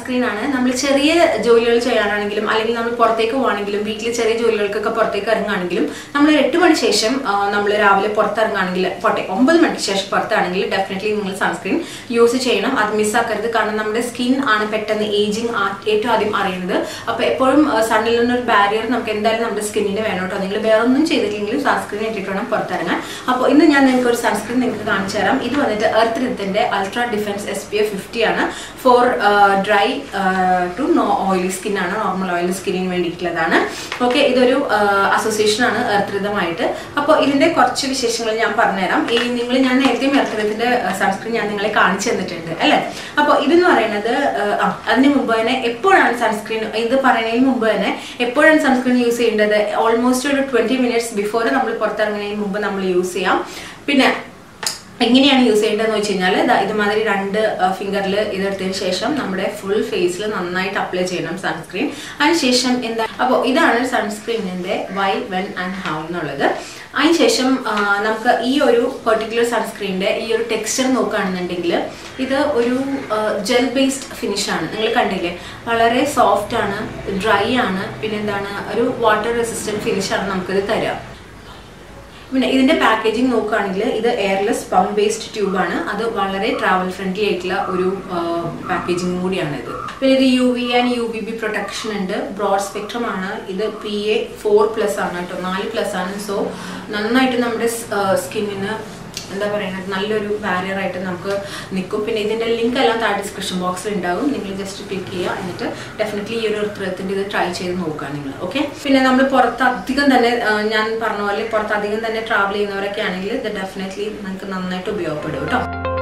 sunscreen ആണ് നമ്മൾ ചെറിയ ജോലികൾ ചെയ്യാനാണെങ്കിലും അല്ലെങ്കിൽ നമ്മൾ പുറത്തേക്ക് പോവാണെങ്കിലും വീട്ടിൽ ചെറിയ ജോലികൾക്കൊക്കെ പുറത്തേക്ക് ഇറങ്ങുകയാണെങ്കിലും നമ്മൾ എട്ട് മണി ശേഷം നമ്മൾ രാവിലെ പുറത്തിറങ്ങുകയാണെങ്കിൽ പോട്ടെ ഒമ്പത് മണിക്ക് ശേഷം പുറത്താണെങ്കിൽ ഡെഫിനറ്റ്ലി നിങ്ങൾ സൺസ്ക്രീൻ യൂസ് ചെയ്യണം അത് മിസ്സാക്കരുത് കാരണം നമ്മുടെ സ്കിൻ ആണ് പെട്ടെന്ന് ഏജിങ് ഏറ്റവും ആദ്യം അറിയുന്നത് അപ്പോൾ എപ്പോഴും സണ്ണിൽ നിന്നൊരു ബാരിയർ നമുക്ക് എന്തായാലും നമ്മുടെ സ്കിന്നിന് വേണം കേട്ടോ നിങ്ങൾ വേറെ ഒന്നും ചെയ്തില്ലെങ്കിലും സൺസ്ക്രീൻ ഇട്ടിട്ട് വേണം പുറത്തിറങ്ങാൻ അപ്പോൾ ഇന്ന് ഞാൻ നിങ്ങൾക്ക് ഒരു സൺസ്ക്രീൻ നിങ്ങൾക്ക് കാണിച്ചു തരാം ഇത് വന്നിട്ട് എർത്ത് റിത്തിന്റെ ultra defence S P F fifty ആണ് for dry to no oily skin ആണ് നോർമൽ ഓയിലി സ്കിന്നിന് വേണ്ടിയിട്ടുള്ളതാണ് ഓക്കെ ഇതൊരു അസോസിയേഷൻ ആണ് എർത്തൃതമായിട്ട് അപ്പോൾ ഇതിന്റെ കുറച്ച് വിശേഷങ്ങൾ ഞാൻ പറഞ്ഞുതരാം ഈ നിങ്ങൾ ഞാൻ നേരത്തെ എർത്തൃതത്തിന്റെ സൺസ്ക്രീൻ ഞാൻ നിങ്ങളെ കാണിച്ചു തന്നിട്ടുണ്ട് അല്ലേ അപ്പോൾ ഇതെന്ന് പറയുന്നത് ആ, അതിന് മുമ്പ് തന്നെ എപ്പോഴാണ് സൺസ്ക്രീൻ ഇത് പറയുന്നതിന് മുമ്പ് തന്നെ എപ്പോഴാണ് സൺസ്ക്രീൻ യൂസ് ചെയ്യേണ്ടത് ഓൾമോസ്റ്റ് ഒരു ട്വന്റി മിനിറ്റ്സ് ബിഫോർ നമ്മൾ പുറത്തിറങ്ങുന്നതിന് മുമ്പ് നമ്മൾ യൂസ് ചെയ്യാം പിന്നെ എങ്ങനെയാണ് യൂസ് ചെയ്യേണ്ടതെന്ന് വെച്ച് കഴിഞ്ഞാൽ ഇതുമാതിരി രണ്ട് ഫിംഗറിൽ ഇതെടുത്തതിന് ശേഷം നമ്മുടെ ഫുൾ ഫേസിൽ നന്നായിട്ട് അപ്ലൈ ചെയ്യണം സൺസ്ക്രീൻ അതിനുശേഷം എന്താ അപ്പോൾ ഇതാണ് സൺസ്ക്രീനിന്റെ വൈ വെൻ ആൻഡ് ഹൗ എന്നുള്ളത് അതിനുശേഷം ആ, നമുക്ക് ഈ ഒരു പെർട്ടിക്കുലർ സൺസ്ക്രീനിന്റെ ഈ ഒരു ടെക്സ്ചർ നോക്കുകയാണെന്നുണ്ടെങ്കിൽ ഇത് ഒരു ജെൽ ബേസ്ഡ് ഫിനിഷ് ആണ് നിങ്ങൾ കണ്ടില്ലേ വളരെ സോഫ്റ്റ് ആണ് ഡ്രൈ ആണ് പിന്നെ എന്താണ് ഒരു വാട്ടർ റെസിസ്റ്റന്റ് ഫിനിഷ് ആണ് നമുക്കിത് തരിക പിന്നെ ഇതിന്റെ പാക്കേജിങ് നോക്കുകയാണെങ്കിൽ ഇത് എയർലെസ് പമ്പ് ബേസ്ഡ് ട്യൂബ് ആണ് അത് വളരെ ട്രാവൽ ഫ്രണ്ട്ലി ആയിട്ടുള്ള ഒരു പാക്കേജിങ് കൂടിയാണ് ഇത് പിന്നെ ഇത് U V and U V B protection ഉണ്ട് ബ്രോഡ് സ്പെക്ട്രം ആണ് ഇത് പി എ ഫോർ പ്ലസ് ആണ് കേട്ടോ നാല് പ്ലസ് ആണ് സോ നന്നായിട്ട് നമ്മുടെ സ്കിന്നിന് എന്താ പറയുന്നത് നല്ലൊരു ബാരിയർ ആയിട്ട് നമുക്ക് നിൽക്കും പിന്നെ ഇതിന്റെ ലിങ്ക് എല്ലാം താഴെ ഡിസ്ക്രിപ്ഷൻ ബോക്സിൽ ഉണ്ടാവും നിങ്ങൾ ജസ്റ്റ് ക്ലിക്ക് ചെയ്യുക എന്നിട്ട് ഡെഫിനറ്റ്ലി ഈ ഒരു ഋത്രത്തിന്റെ ഇത് ട്രൈ ചെയ്ത് നോക്കുക നിങ്ങൾ ഓക്കെ പിന്നെ നമ്മൾ പുറത്ത് അധികം തന്നെ ആ, ഞാൻ പറഞ്ഞ പോലെ പുറത്ത് അധികം തന്നെ ട്രാവൽ ചെയ്യുന്നവരൊക്കെ ആണെങ്കിൽ ഇത് ഡെഫിനറ്റ്ലി നിങ്ങൾക്ക് നന്നായിട്ട് ഉപയോഗപ്പെടും കേട്ടോ